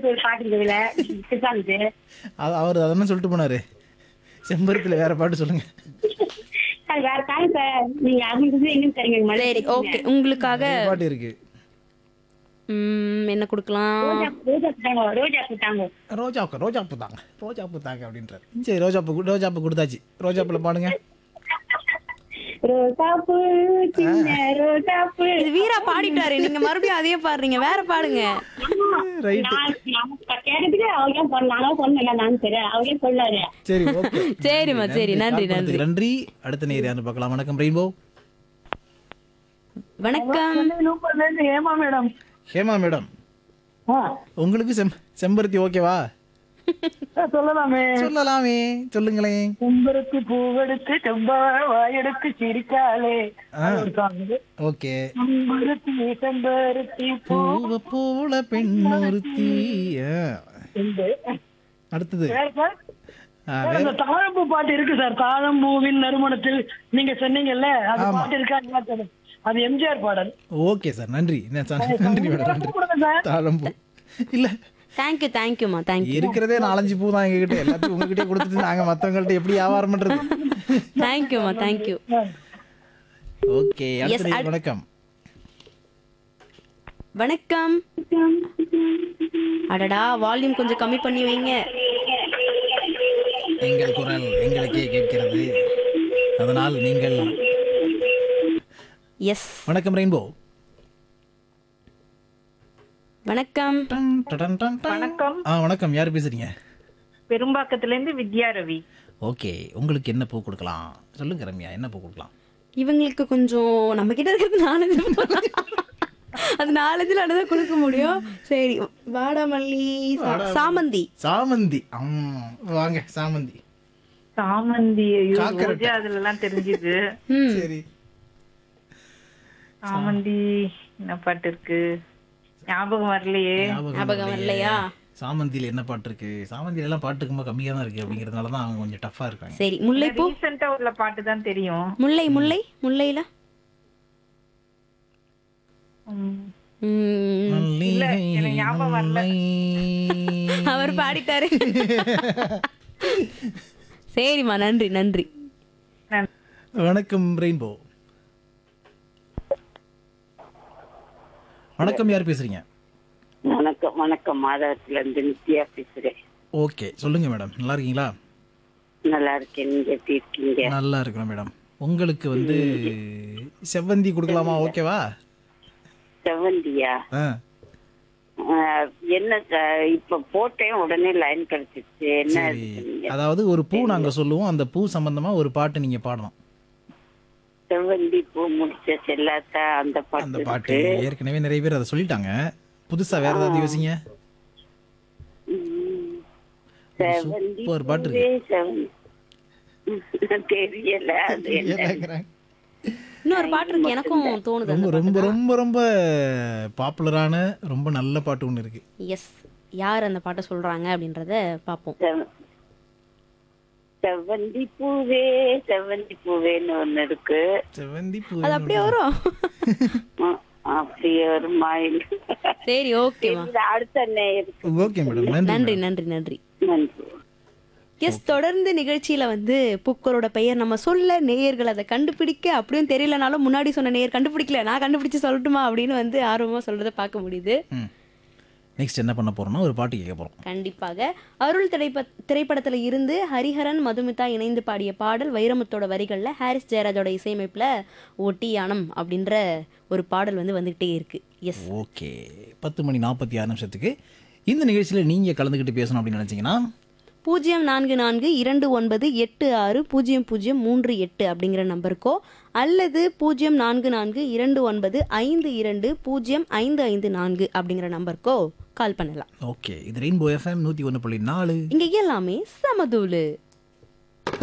செம்பருத்தி ஒரு பாட்டு இருக்குதுல சித்தாந்து அது அவர் அதெல்லாம் சொல்லிட்டு போனாரு செம்பருத்தில வேற பாட்டு சொல்லுங்க அது வேற தாங்க சார் நீங்க அவங்களுக்கு எங்கன்னு தெரியுங்க சரி ஓகே உங்களுக்காக நிறைய பாட்டு இருக்கு ம், என்ன கொடுக்கலாம் ரோஜா ரோஜா தாங்க ரோஜா தாங்க ரோஜாப்பு ரோஜாப்பு தாங்க ரோஜாப்பு தாங்க அப்படின்றாரு சரி ரோஜாப்பு கு- ரோஜாப்பு கொடுத்தாச்சு ரோஜாப்புல பாடுங்க ரோசாப்பூ சின்ன ரோசாப்பூ இது வீரா பாடிட்டாரு நீங்க மறுபடியும் அதையே பாடுறீங்க வேற பாடுங்க ரைட் நான் நான் கேட்டதுக்கு அவங்க ஏன் பண்ண நானும் சொன்னேன் நான் சரி அவங்க ஏன் சொல்லாரு சரி ஓகே சரிம்மா சரி நன்றி நன்றி நன்றி அடுத்த நேர் யாருன்னு பார்க்கலாம் வணக்கம் ரெயின்போ வணக்கம் ஏமா மேடம் ஹேமா மேடம் உங்களுக்கு செம் செம்பருத்தி ஓகேவா சொல்லலாமே சொல்லலாமே சொல்லுங்களேன் செம்பருத்தி பூவெடுத்து செவ்வாழ வாயெடுத்து சிரிக்காளே ஓகே செம்பருத்தி செம்பருத்தி பூ பூவ போல பெண் ஒருத்தி ஆ. அடுத்தது ஆ, வேற- அந்த தாழம்பூ பாட்டு இருக்கு சார் தாழம்பூவின் நறுமணத்தில் நீங்க சொன்னீங்கல்ல அது பாட்டு இருக்கா இல்லையா தெரியல. அது எம்ஜிஆர் பாடல் ஓகே சார் நன்றி என்ன சார் நன்றி மேடம் நன்றி கொடுங்க சார் தாழம்பூ இல்ல தேங்க்யூ தேங்க்யூமா தேங்க்யூ இருக்கிறதே நாலஞ்சு பூ தான் எங்ககிட்ட எல்லாத்தையும் உங்ககிட்ட கொடுத்துட்டு நாங்க மத்தவங்கள்ட்ட எப்படி வியாபாரம் பண்றது தேங்க்யூமா தேங்க்யூ ஓகே அடுத்த நேயர் வணக்கம் வணக்கம் அடடா வால்யூம் கொஞ்சம் கம்மி பண்ணி வைங்க எங்கள் குரல் எங்களுக்கே கேட்கிறது அதனால் நீங்கள் எஸ் வணக்கம் ரெயின்போ வணக்கம் வணக்கம் ஆ வணக்கம் யார் பேசுறீங்க பெரும்பாக்கத்துல இருந்து வித்யா ரவி ஓகே உங்களுக்கு என்ன பூ கொடுக்கலாம் சொல்லுங்க ரம்யா என்ன பூ கொடுக்கலாம் இவங்களுக்கு கொஞ்சம் நம்ம கிட்ட இருக்கிறது நாலஞ்சு பூ. அது நாலஞ்சுல தான் கொடுக்க முடியும் சரி வாடாமல்லி சா- சாமந்தி சாமந்தி ஆம், வாங்க சாமந்தி சாமந்தி ஐயோ, காக்கரட்டை. ரோஜா அதுல எல்லாம் தெரிஞ்சுது ம் சரி சாமந்தி என்ன பாட்டு இருக்கு ஞாபகம் வரலையே ஞாபகம் வரலையா சாமந்தியில என்ன பாட்டு இருக்கு சாமந்தியில எல்லாம் பாட்டு ரொம்ப கம்மியா தான் இருக்கு அப்படிங்கறதுனால தான் அவங்க கொஞ்சம் டஃப்பா இருக்காங்க சரி முல்லைப்பூ ரீசெண்டா உள்ள பாட்டு தான் தெரியும் முல்லை முல்லை முல்லையில உம், ம், மல்லிகை, எனக்கு ஞாபகம் வரல. முல்லை. அவர் பாடிட்டாரு சரிம்மா நன்றி நன்றி நான் வணக்கம் ரெயின்போ வணக்கம் யார் பேசுறீங்க வணக்கம் வணக்கம் மாதவத்துல இருந்து நித்யா பேசுறேன் ஓகே சொல்லுங்க மேடம் நல்லா இருக்கீங்களா நல்லா இருக்கேன் நீங்க எப்படி இருக்கீங்க நல்லா இருக்கிறோம் மேடம் உங்களுக்கு வந்து செவ்வந்தி கொடுக்கலாமா ஓகேவா செவந்தியா ஆ ஆஹ், என்ன ச- இப்ப போட்டேன் உடனே லைன் கிடைச்சிச்சு என்ன சரி இது சொன்னீங்க? அதாவது ஒரு பூ நாங்க சொல்லுவோம் அந்த பூ சம்பந்தமா ஒரு பாட்டு நீங்க பாடணும் செவ்வந்தி பூ முடிச்ச செல்லாத்தா அந்த அந்த பாட்டு பாட்டு இருக்கு. ஏற்கனவே நிறைய பேர் அதை சொல்லிட்டாங்க புதுசா வேற ஏதாவது யோசிங்க உம். செவ்வந்தி சூப்பர் பாட்டு பூவே செவ்வந்தி தெரியல அது என்ன இன்னொரு பாட்டு இருக்கு எனக்கும் தோணுது ரொம்ப ரொம்ப ரொம்ப ரொம்ப பாப்புலரான ரொம்ப நல்ல பாட்டு ஒன்று இருக்கு எஸ் யார் அந்த பாட்டை சொல்றாங்க அப்படின்றத பார்ப்போம் செவ- செவ்வந்தி பூவே செவ்வந்தி பூவேன்னு ஒண்ணு இருக்கு செவந்தி பூ அது அப்படியே வரும் ஆ, அப்படியே ஒரு மாயில் சரி ஓகேம்மா அடுத்த நேருக்கு ஓகே மேடம் நன்றி நன்றி நன்றி நன்றி நன்றி எஸ் தொடர்ந்து நிகழ்ச்சியில வந்து புக்கரோட பெயர் நம்ம சொல்ல நேயர்கள் அதை கண்டுபிடிக்க அப்படியும் தெரியலனாலும் முன்னாடி சொன்ன நேயர் கண்டுபிடிக்கல நான் கண்டுபிடிச்சு சொல்லட்டுமா அப்படின்னு வந்து ஆர்வமா சொல்றத பார்க்க முடியுது ம் நெக்ஸ்ட் என்ன பண்ண போறோம்னா ஒரு பாட்டு கேட்க போறோம் கண்டிப்பாக அருள் திரைப்ப திரைப்படத்துல இருந்து ஹரிஹரன் மதுமிதா இணைந்து பாடிய பாடல் வைரமுத்தோட வரிகள்ல ஹாரிஸ் ஜெயராஜோட இசையமைப்புல ஓட்டி யானம் அப்படின்ற ஒரு பாடல் வந்து வந்துகிட்டே இருக்கு எஸ் ஓகே பத்து மணி நாற்பத்தி ஆறு நிமிஷத்துக்கு இந்த நிகழ்ச்சியில் நீங்கள் கலந்துக்கிட்டு பேசணும் அப்படின்னு நினச்சிங்கன்னா பூஜ்ஜியம் நான்கு நான்கு இரண்டு ஒன்பது எட்டு ஆறு பூஜ்ஜியம் பூஜ்ஜியம் மூன்று எட்டு அப்படிங்கிற நம்பருக்கோ அல்லது பூஜ்ஜியம் நான்கு நான்கு இரண்டு ஒன்பது ஐந்து இரண்டு பூஜ்ஜியம் ஐந்து ஐந்து நான்கு அப்படிங்கிற நம்பருக்கோ கால் பண்ணலாம் ஓகே இது ரெயின்போ எஃப்எம் நூற்றி ஒன்று புள்ளி நாலு இங்க எல்லாமே சமதூளு